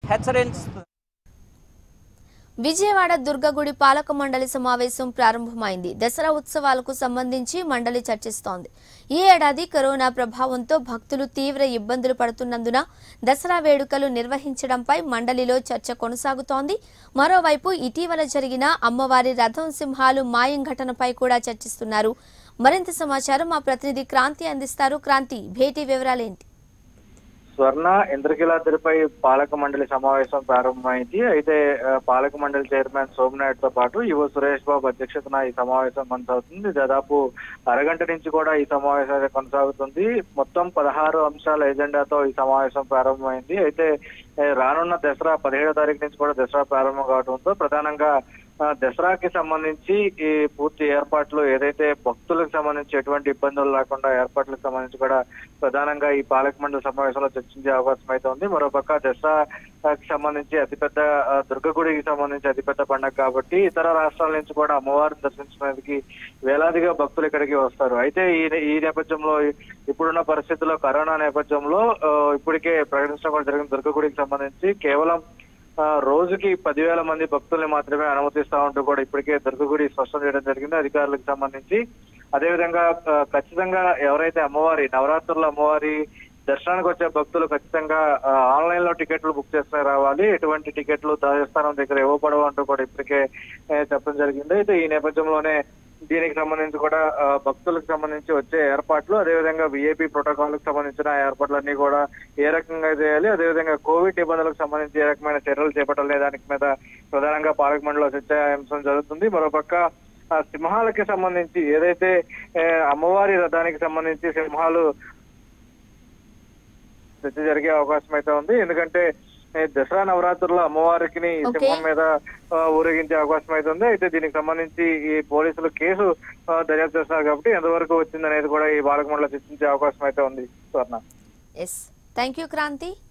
హెచ్చరిస్తుంది విజయవాడ దుర్గగుడి పాలక మండలి సమావేశం ప్రారంభమైంది దసరా ఉత్సవాలకు సంబంధించి మండలి చర్చిస్తోంది ఈ ఏడాది కరోనా ప్రభావంతో భక్తులు తీవ్ర ఇబ్బందులు పడుతున్నందున దసరా వేడుకలు నిర్వహించడంపై మండలిలో చర్చ కొనసాగుతోంది మరోవైపు ఇటీవల జరిగిన అమ్మవారి రథం సింహాలు మాయం ఘటనపై కూడా చర్చిస్తున్నారు మరింత సమాచారం మా ప్రతినిధి క్రాంతి అందిస్తారు క్రాంతి భేటీ వివరాలేంటి స్వర్ణ ఇంద్రకీలాద్రిపై పాలక మండలి సమావేశం ప్రారంభమైంది అయితే ఆ, పాలక మండలి చైర్మన్ సోమనాయుడు తో పాటు యువ సురేష్ బాబు అధ్యక్షతన ఈ సమావేశం కొనసాగుతుంది దాదాపు అరగంట నుంచి కూడా ఈ సమావేశం అయితే కొనసాగుతుంది మొత్తం పదహారు అంశాల ఎజెండాతో ఈ సమావేశం ప్రారంభమైంది అయితే ఏ, రానున్న దసరా పదిహేడో తారీఖు నుంచి కూడా దసరా ప్రారంభం కావడంతో ప్రధానంగా ఆ, దసరాకి సంబంధించి ఈ పూర్తి ఏర్పాట్లు ఏదైతే భక్తులకు సంబంధించి ఎటువంటి ఇబ్బందులు లేకుండా ఏర్పాట్లకు సంబంధించి కూడా ప్రధానంగా ఈ పాలక మండలి సమావేశంలో చర్చించే అవకాశం అయితే ఉంది మరోపక్క దసరాకి సంబంధించి అతిపెద్ద ఆ, దుర్గగుడికి సంబంధించి అతిపెద్ద పండుగ కాబట్టి ఇతర రాష్ట్రాల నుంచి కూడా అమ్మవారిని దర్శించడానికి వేలాదిగా భక్తులు ఇక్కడికి వస్తారు అయితే ఈ ఈ నేపథ్యంలో ఇప్పుడున్న పరిస్థితుల్లో కరోనా నేపథ్యంలో ఆ, ఇప్పటికే ప్రకటించడం కూడా జరిగిన దుర్గగుడికి సంబంధించి కేవలం ఆ, రోజుకి పదివేల మంది భక్తుల్ని మాత్రమే అనుమతిస్తా ఉంటూ కూడా ఇప్పటికే దుర్గగుడి స్పష్టం చేయడం జరిగింది అధికారులకు సంబంధించి అదేవిధంగా ఆ, ఖచ్చితంగా ఎవరైతే అమ్మవారి నవరాత్రుల అమ్మవారి దర్శనానికి వచ్చే భక్తులు ఖచ్చితంగా ఆన్లైన్ లో టికెట్లు బుక్ చేసుకుని రావాలి ఎటువంటి టికెట్లు దేవస్థానం దగ్గర ఇవ్వబడవు అంటూ కూడా ఇప్పటికే ఆ, చెప్పడం జరిగింది అయితే ఈ నేపథ్యంలోనే దీనికి సంబంధించి కూడా ఆ, భక్తులకు సంబంధించి వచ్చే ఏర్పాట్లు అదేవిధంగా విఐపి ప్రోటోకాల్ కు సంబంధించిన ఏర్పాట్లన్నీ కూడా ఏ రకంగా చేయాలి అదేవిధంగా కోవిడ్ నిబంధనలకు సంబంధించి ఏ రకమైన చర్యలు చేపట్టాలనే దానికి మీద ప్రధానంగా పాలక మండలిలో చర్చాంశం జరుగుతుంది మరోపక్క ఆ సింహాలకి సంబంధించి ఏదైతే ఏ, అమ్మవారి రథానికి సంబంధించి సింహాలు చర్చ జరిగే అవకాశం అయితే ఉంది ఎందుకంటే ఏ, దసరా నవరాత్రుల్లో అమ్మవారికి Okay. సింహం మీద ఆ, ఊరేగించే అవకాశం అయితే ఉంది అయితే దీనికి సంబంధించి ఈ పోలీసులు కేసు ఆ, దర్యాప్తు చేస్తున్నారు కాబట్టి ఎంతవరకు వచ్చిందనేది కూడా ఈ బాలక మండలి చర్చించే అవకాశం అయితే ఉంది స్వర్ణ ఎస్ థ్యాంక్ యూ క్రాంతి